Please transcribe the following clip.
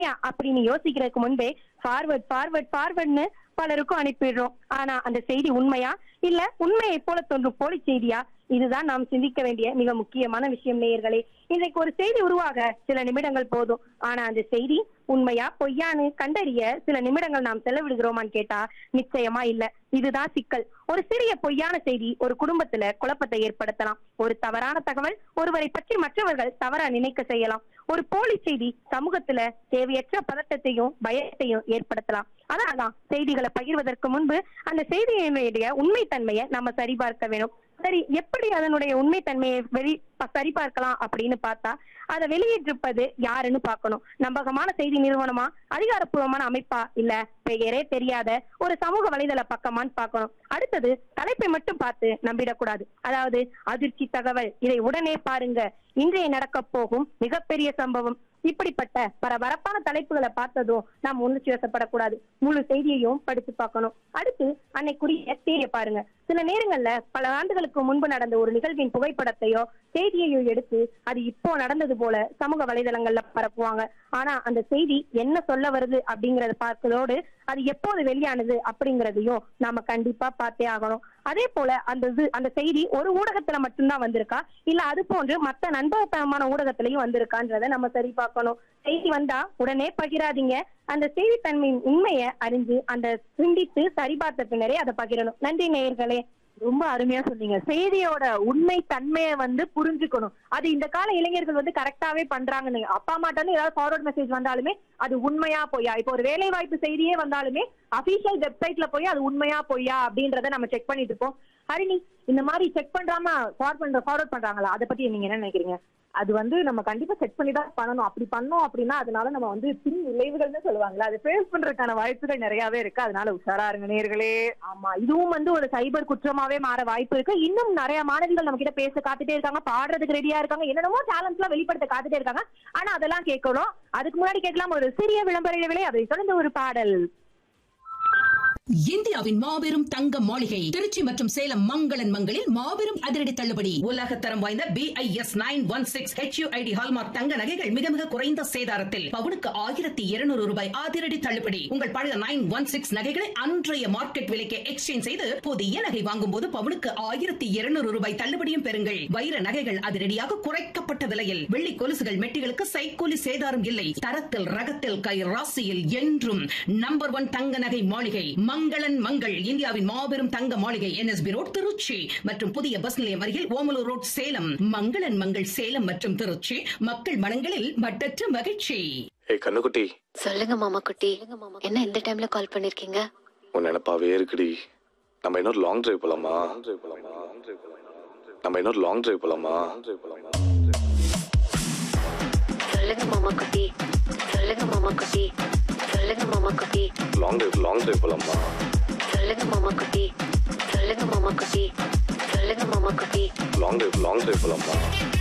உண்மையா அப்படின்னு யோசிக்கிறதுக்கு முன்பே ஃபார்வர்ட் ஃபார்வர்ட் ஃபார்வர்ட்னு பலருக்கும் அனுப்பிடுறோம் ஆனா அந்த செய்தி உண்மையா இல்ல உண்மையை போல தோன்றும் போலி செய்தியா இதுதான் நாம் சிந்திக்க வேண்டிய மிக முக்கியமான விஷயம் நேயர்களே இன்றைக்கு ஒரு செய்தி உருவாக சில நிமிடங்கள் போதும் ஆனா அந்த செய்தி உண்மையா பொய்யான்னு கண்டறிய சில நிமிடங்கள் நாம் செலவிடுகிறோமான்னு கேட்டா நிச்சயமா இல்ல இதுதான் சிக்கல் ஒரு சிறிய பொய்யான செய்தி ஒரு குடும்பத்துல குழப்பத்தை ஏற்படுத்தலாம் ஒரு தவறான தகவல் ஒருவரை பற்றி மற்றவர்கள் தவறா நினைக்க செய்யலாம் ஒரு போலி செய்தி சமூகத்துல தேவையற்ற பதட்டத்தையும் பயத்தையும் ஏற்படுத்தலாம் அதனாலதான் செய்திகளை பகிர்வதற்கு முன்பு அந்த செய்தியினுடைய உண்மைத்தன்மையை நம்ம சரிபார்க்க வேணும் சரி எப்படி அதனுடைய உண்மைத்தன்மையை வெளி ப- சரிபார்க்கலாம் அப்படின்னு பார்த்தா அதை வெளியிட்டிருப்பது யாருன்னு பார்க்கணும் நம்பகமான செய்தி நிறுவனமா அதிகாரப்பூர்வமான அமைப்பா இல்ல பெயரே தெரியாத ஒரு சமூக வலைதள பக்கமான்னு பார்க்கணும் அடுத்தது தலைப்பை மட்டும் பார்த்து நம்பிடக்கூடாது அதாவது அதிர்ச்சி தகவல் இதை உடனே பாருங்க இன்றைய நடக்க போகும் மிகப்பெரிய சம்பவம் இப்படிப்பட்ட பரபரப்பான தலைப்புகளை பார்த்ததும் நாம் உணர்ச்சி வசப்படக்கூடாது முழு செய்தியையும் படித்து பார்க்கணும் அடுத்து அன்னைக்குரிய தேதியை பாருங்க சில நேரங்கள்ல பல ஆண்டுகளுக்கு முன்பு நடந்த ஒரு நிகழ்வின் புகைப்படத்தையோ செய்தியையோ எடுத்து அது இப்போ நடந்தது போல சமூக வலைதளங்கள்ல பரப்புவாங்க ஆனா அந்த செய்தி என்ன சொல்ல வருது அப்படிங்கறத பார்க்கிறதோடு அது எப்போது வெளியானது அப்படிங்கறதையும் நாம கண்டிப்பா பார்த்தே ஆகணும் அதே போல அந்த இது அந்த செய்தி ஒரு ஊடகத்துல மட்டும்தான் வந்திருக்கா இல்ல அது போன்று மத்த நண்பகத்தனமான ஊடகத்திலையும் வந்திருக்கான்றத நம்ம சரி பார்க்கணும் செய்தி வந்தா உடனே பகிராதீங்க அந்த செய்தித்தன்மையின் உண்மையை அறிஞ்சு அந்த சிந்தித்து சரிபார்த்த பின்னரே அதை பகிரணும் நன்றி நேயர்களே ரொம்ப அருமையா சொன்னீங்க செய்தியோட உண்மை தன்மையை வந்து புரிஞ்சுக்கணும் அது இந்த கால இளைஞர்கள் வந்து கரெக்டாவே பண்றாங்கன்னு அப்பா அம்மாட்ட இருந்து ஏதாவது ஃபார்வர்ட் மெசேஜ் வந்தாலுமே அது உண்மையா பொய்யா இப்போ ஒரு வேலை வாய்ப்பு செய்தியே வந்தாலுமே அபிஷியல் வெப்சைட்ல போய் அது உண்மையா பொய்யா அப்படின்றத நம்ம செக் பண்ணிட்டு இருப்போம் ஹரிணி இந்த மாதிரி செக் பண்றாம ஃபார்வர்ட் பண்ற ஃபார்வர்ட் பண்றாங்களா அதை பத்தி நீங்க என்ன நினைக்கிறீங்க அது வந்து நம்ம கண்டிப்பா செக் பண்ணி தான் பண்ணணும் அப்படி பண்ணோம் அப்படின்னா அதனால நம்ம வந்து பின் விளைவுகள்னு சொல்லுவாங்கல்ல அதை ஃபேஸ் பண்றதுக்கான வாய்ப்புகள் நிறையவே இருக்கு அதனால உஷாரா இருங்க நேர்களே ஆமா இதுவும் வந்து ஒரு சைபர் குற்றமாவே மாற வாய்ப்பு இருக்கு இன்னும் நிறைய மாணவிகள் நம்ம கிட்ட பேச காத்துட்டே இருக்காங்க பாடுறதுக்கு ரெடியா இருக்காங்க என்னென்னமோ டேலண்ட்ஸ் எல்லாம் வெளிப்படுத்த காத்துட்டே இருக்காங்க ஆனா அதெல்லாம் கேட்கணும் அதுக்கு முன்னாடி கேட்கலாம் ஒரு சிறிய விளம்பர இடைவேளை அதை தொடர்ந்து ஒரு பாடல் இந்தியாவின் மாபெரும் தங்க மாளிகை திருச்சி மற்றும் சேலம் மங்களன் மங்களில் மாபெரும் அதிரடி தள்ளுபடி உலக தரம் வாய்ந்த B I S nine one six HUID hallmark தங்க நகைகள் மிக மிக குறைந்த சேதாரத்தில் பவுனுக்கு ஆயிரத்தி இருநூறு ரூபாய் அதிரடி தள்ளுபடி உங்கள் பழைய நைன் ஒன் சிக்ஸ் நகைகளை அன்றைய மார்க்கெட் விலைக்கு எக்ஸ்சேஞ்ச் செய்து புதிய நகை வாங்கும் போது பவுனுக்கு ஆயிரத்தி இருநூறு ரூபாய் தள்ளுபடியும் பெறுங்கள் வைர நகைகள் அதிரடியாக குறைக்கப்பட்ட விலையில் வெள்ளி கொலுசுகள் மெட்டிகளுக்கு சைக்கூலி சேதாரம் இல்லை தரத்தில் ரகத்தில் கை ராசியில் என்றும் நம்பர் ஒன் தங்க நகை மாளிகை மங்களன் மங்கள் இந்தியாவின் மாபெரும் தங்க மாளிகை என்எஸ்பி ரோட் திருச்சி மற்றும் புதிய பஸ் நிலையம் அருகில் ஓமலூர் ரோட் சேலம் மங்களன் மங்கள் சேலம் மற்றும் திருச்சி மக்கள் மனங்களில் மட்டற்ற மகிழ்ச்சி ஏய் கண்ணுக்குட்டி சொல்லுங்க மாமா குட்டி என்ன இந்த டைம்ல கால் பண்ணிருக்கீங்க உன் நினப்பாவே இருக்குடி நம்ம இன்னொரு லாங் டிரைவ் போலாமா நம்ம இன்னொரு லாங் டிரைவ் போலாமா சொல்லுங்க மாமா குட்டி சொல்லுங்க மாமா குட்டி சொல்லுங்க மாமா குட்டி லாங் டிரைவ் லாங் டிரைவ் போலாமா சொல்லுங்க மாமா குட்டி சொல்லுங்க மாமா குட்டி சொல்லுங்க மாமா குட்டி லாங் டிரைவ் லாங் டிரைவ் போலாமா